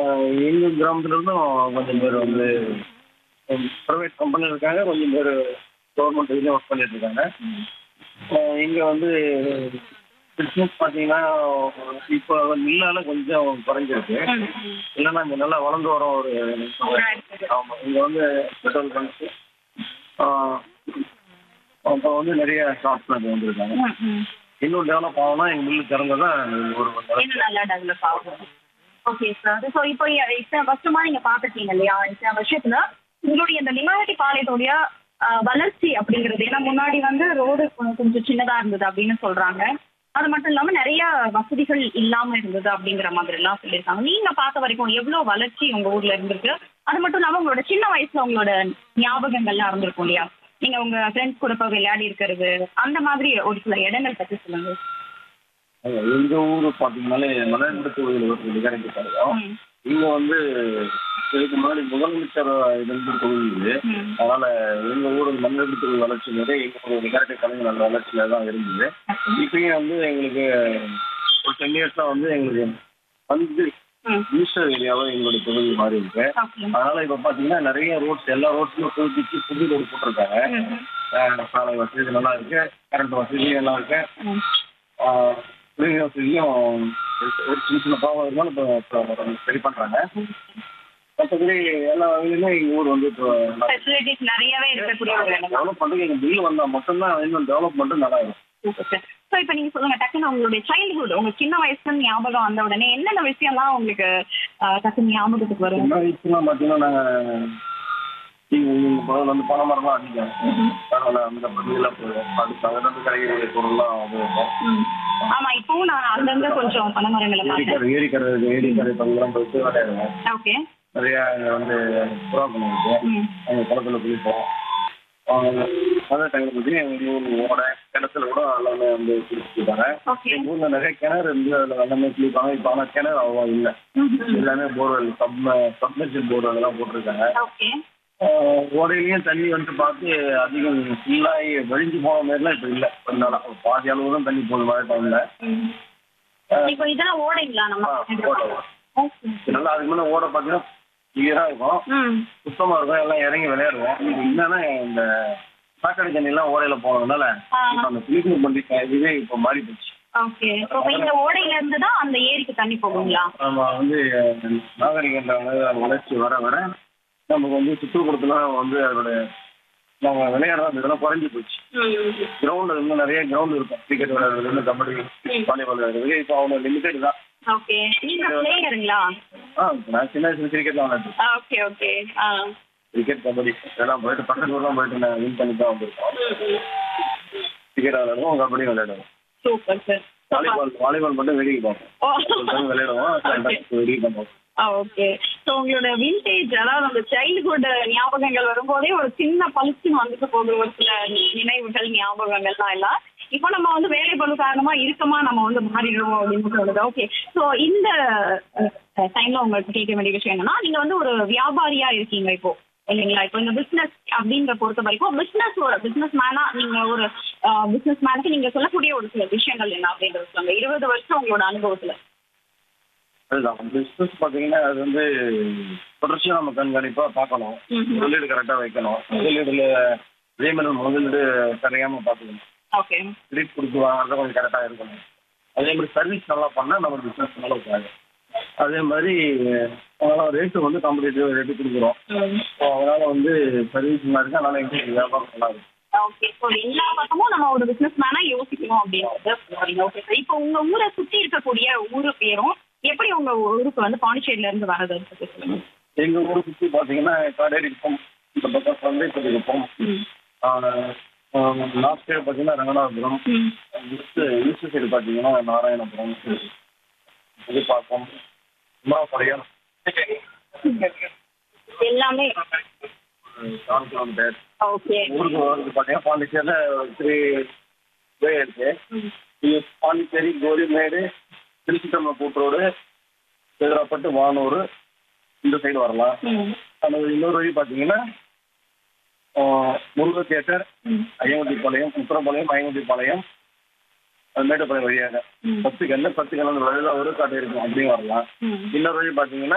எங்க கிராமத்துல இருந்தும் கொஞ்சம் பேர் வந்து ப்ரைவேட் கம்பெனி இருக்காங்க கொஞ்சம் பேர் கவர்மெண்ட் இதுலேயும் ஒர்க் பண்ணிட்டு இருக்காங்க அஹ் இங்க வந்து பிஸ்னஸ் பார்த்தீங்கன்னா இப்போ மில்லால கொஞ்சம் குறைஞ்சிருக்கு இல்லைன்னா இங்க நல்லா வளர்ந்து வர ஒரு ஆமா இங்க வந்து பெட்ரோல் பங்க்ஸ் அப்போ வந்து நிறைய ஷாப்ஸ் அது வந்திருக்காங்க இன்னும் டெவலப் ஆகணும்னா எங்க மில்லு திறந்ததான் ஒரு இன்னும் நல்லா டெவலப் ஆகும் ஓகே சார் ஸோ இப்போ இத்தனை வருஷமா நீங்க பார்த்துருக்கீங்க இல்லையா இத்தனை வருஷத்துல உங்களுடைய இந்த லிமாவட்டி பாளையத்துடைய ஆஹ், வளர்ச்சி அப்படிங்கிறது ஏன்னா முன்னாடி வந்து ரோடு கொஞ்சம் சின்னதா இருந்தது அப்படின்னு சொல்றாங்க அது மட்டும் இல்லாம நிறைய வசதிகள் இல்லாம இருந்தது அப்படிங்கிற மாதிரி எல்லாம் சொல்லியிருக்காங்க நீங்க பார்த்த வரைக்கும் எவ்வளவு வளர்ச்சி உங்க ஊர்ல இருந்திருக்கு அது மட்டும் இல்லாம உங்களோட சின்ன வயசுல உங்களோட ஞாபகங்கள்லாம் இருந்திருக்கும் இல்லையா நீங்க உங்க ஃப்ரெண்ட்ஸ் கூட போய் விளையாடி இருக்கிறது அந்த மாதிரி ஒரு சில இடங்கள் பத்தி சொல்லுங்க ஆமா, எங்க ஊர் பாத்தீங்கன்னாலே மலையன்பு கோவில் ஒரு நிகழ்ச்சி பாருங்க ம். இங்க வந்து இதுக்கு முன்னாடி முதலமைச்சர் இருந்து கோவில் இது ம். அதனால எங்க ஊர் மண்ணெடுப்பு கோவில் வளர்ச்சி நிறைய எங்க ஊர் நிகழ்ச்சி கலைஞர் நல்ல வளர்ச்சியில தான் இருந்தது இப்பயும் வந்து எங்களுக்கு ஒரு டென் இயர்ஸா வந்து எங்களுக்கு வந்து ம். ஈஸ்டர் ஏரியாவும் எங்களுடைய தொகுதி மாறி இருக்கு ஓகே அதனால இப்ப பாத்தீங்கன்னா நிறைய ரோட்ஸ் எல்லா ரோட்ஸுமே புதுப்பிச்சு புது ரோடு போட்டிருக்காங்க ம். அஹ் சாலை வசதி நல்லா இருக்கு கரண்ட் வசதியும் நல்லா இருக்கு ம். ஆஹ் குடிநீர் வசதியும் ஒரு சின்ன சின்ன ப்ராப்ளம் இருந்தாலும் இப்போ இப்போ சரி பண்றாங்க மற்றபடி எல்லா வகையிலுமே எங்க ஊர் வந்து இப்போ ஃபெசிலிட்டிஸ் நிறையவே இருக்கக்கூடிய ஒரு இடம் டெவலப் பண்ணுறது எங்க பில் வந்தா மட்டும்தான் இன்னும் டெவலப்மெண்ட்டும் நல்லா இருக்கும் ஸோ இப்போ நீங்க சொல்லுங்க டக்குன்னு உங்களுடைய சைல்ட்ஹுட் உங்க சின்ன வயசுல ஞாபகம் வந்த உடனே என்னென்ன விஷயம்லாம் உங்களுக்கு ஆஹ், டக்குன்னு ஞாபகத்துக்கு வரும் சின்ன வயசுலாம் பார்த்தீங்கன்னா நாங்கள் இங்கே பகுதியில் வந்து பனை மரம்லாம் அதிகம் அதனால அந்த பகுதியில் போவோம் அதுக்கு அங்கிருந்து கிடைக்கிற பொருள்லாம் உபயோகிப்போம் ம். ஆமா இப்பவும் நான் அங்கங்க கொஞ்சம் பனைமரங்களை பார்த்தேன் ஏரிக்கரை ஏரிக்கரை இருக்கு ஏரிக்கரை பகுதியெல்லாம் போயிட்டு விளையாடுவோம் ஓகே நிறையா அங்கே வந்து புறாக்கம் இருக்கு ம் அங்கே குளத்துல குளிப்போம் அதே டைம்ல பார்த்தீங்கன்னா எங்கள் ஊர் ஓடை கிணத்துல கூட எல்லாமே வந்து குளிச்சுருக்காங்க ஓகே எங்கள் ஊரில் நிறைய கிணறு இருந்து அதில் எல்லாமே குளிப்பாங்க இப்போ ஆனால் கிணறு அவ்வளோ இல்லை எல்லாமே போர்வெல் சப் சப்மெர்ஜில் போர்வெல் எல்லாம் போட்டிருக்காங்க ஓகே ஆஹ் ஓடையிலையும் தண்ணி வந்து பார்த்து அதிகம் ஃபுல்லாகி வழிஞ்சு போன மாதிரிலாம் இப்போ இல்லை கொஞ்ச நாளா ஒரு பாதி அளவு தான் தண்ணி போகுது மழை டைமில் இப்போ இதெல்லாம் ஓடைங்களா நம்ம ஓடை. ஓகே நல்லா அதுக்கு முன்னே ஓடை பார்த்தீங்கன்னா கிளியராக இருக்கும் ம் சுத்தமா இருக்கும் எல்லாம் இறங்கி விளையாடுவோம் இது என்னன்னா இந்த சாக்கடை தண்ணி எல்லாம் ஓடையில போனதுனால ஆ. இப்ப அந்த குளிக்கும் பண்டி இதுவே இப்போ மாறி போச்சு ஓகே இப்போ இந்த ஓடையில இருந்து தான் அந்த ஏரிக்கு தண்ணி போகுங்களா நம்ம வந்து நாகரிகன்ற வளர்ச்சி வர வர நமக்கு வந்து சுற்றுப்புறத்துல வந்து அதோட நம்ம விளையாடுற இதெல்லாம் குறைஞ்சி போச்சு கிரவுண்ட் இன்னும் நிறைய கிரவுண்ட் இருக்கும் கிரிக்கெட் விளையாடுறது இருந்து கபடி வாலிபால் விளையாடுறது இப்போ அவங்க லிமிடெட் தான் ஓகே நீங்க பிளேயருங்களா ஆ நான் சின்ன வயசுல கிரிக்கெட்லாம் விளையாடுறேன் ஓகே ஓகே ஆ கிரிக்கெட் கபடி இதெல்லாம் போயிட்டு பக்கத்து ஊர்லாம் போயிட்டு நான் வின் பண்ணி தான் வந்திருக்கோம் கிரிக்கெட் விளையாடுவோம் கபடி விளையாடுவோம் சூப்பர் சார் வாலிபால் வாலிபால் மட்டும் வெளியே பார்ப்போம் ஓ ஒரு time விளையாடுவோம் வெளியே பார்ப்போம் ஆ ஓகே ஸோ உங்களோட விண்டேஜ் அதாவது அந்த சைல்ட்ஹுட் ஞாபகங்கள் வரும்போதே ஒரு சின்ன பளிச்சுன்னு வந்துட்டு போகுது ஒரு சில நினைவுகள் ஞாபகங்கள்லாம் எல்லாம் இப்போ நம்ம வந்து வேலை பளு காரணமா இருக்கமா நம்ம வந்து மாறிடுவோம் அப்படின்னு சொல்லுது ஓகே ஸோ இந்த டைம்ல உங்களுக்கு கேட்க வேண்டிய விஷயம் என்னன்னா நீங்க வந்து ஒரு வியாபாரியா இருக்கீங்க இப்போ இல்லைங்களா இப்போ இந்த பிசினஸ் அப்படின்ற பொறுத்த வரைக்கும் பிசினஸ் ஒரு பிசினஸ் மேனா நீங்க ஒரு பிசினஸ் மேனுக்கு நீங்க சொல்லக்கூடிய ஒரு சில விஷயங்கள் என்ன அப்படின்றது சொல்லுங்க இருபது வருஷம் உங்களோட அனுபவத்துல அதுதான் பிஸ்னஸ் பார்த்தீங்கன்னா அது வந்து தொடர்ச்சியாக நம்ம கண்காணிப்பாக பார்க்கணும் ம்ஹும். முதலீடு கரெக்டாக வைக்கணும் முதலீடுல அதே மாதிரி நம்ம முதலீடு கரையாமல் பார்த்துக்கணும் ஓகே கிரெடிட் கொடுத்து வாங்குறது கொஞ்சம் கரெக்டாக இருக்கணும் அதே மாதிரி சர்வீஸ் நல்லா பண்ணால் நம்ம பிஸ்னஸ் நல்லா ஆகும் அதே மாதிரி ரேட்டு வந்து காம்படிட்டிவ் ரேட்டு கொடுக்குறோம் ஸோ அதனால வந்து சர்வீஸ் நல்லா இருக்கு அதனால எங்களுக்கு வியாபாரம் நல்லா இருக்கு ஓகே ஸோ எல்லா பக்கமும் நம்ம ஒரு பிசினஸ் மேனா யோசிக்கணும் அப்படின்றது ஓகே சார் இப்போ உங்க ஊரை சுத்தி இருக்கக்கூடிய ஊரு பேரும் எப்படி உங்க ஊருக்கு வந்து பாண்டிச்சேரியில இருந்து வரது இருக்கு சொல்லுங்க எங்கள் ஊரை சுற்றி பார்த்தீங்கன்னா காடேரி குப்பம் இந்த பக்கம் சந்தைப்பட்டி குப்பம் ம். லாஸ்ட் சைடு பார்த்தீங்கன்னா ரங்கநாதபுரம் ம். ஈஸ்ட் ஈஸ்ட் சைடு பார்த்தீங்கன்னா நாராயணபுரம் புதுப்பாக்கம் உமாபாளையம் எல்லாமே செவன் கிலோமீட்டர் ஓகே ஊருக்கு வந்து பார்த்தீங்கன்னா பாண்டிச்சேரியில் த்ரீ வே இருக்கு இது பாண்டிச்சேரி கோரிமேடு திருச்சிட்டம்பலம் கூட்டுரோடு சேதராப்பட்டு வானூர் இந்த சைடு வரலாம் ம் அந்த இன்னொரு வழி பார்த்தீங்கன்னா முருக தியேட்டர் ம் ஐயங்குட்டிப்பாளையம் உத்தரப்பாளையம் ஐயங்குட்டிப்பாளையம் அது மேட்டுப்பாளையம் வழியாக ம். பத்து கல்ல பத்து கல்ல வழியில் ஒரு காட்டு இருக்கும் அப்படியும் வரலாம் ம் இன்னொரு வழி பார்த்தீங்கன்னா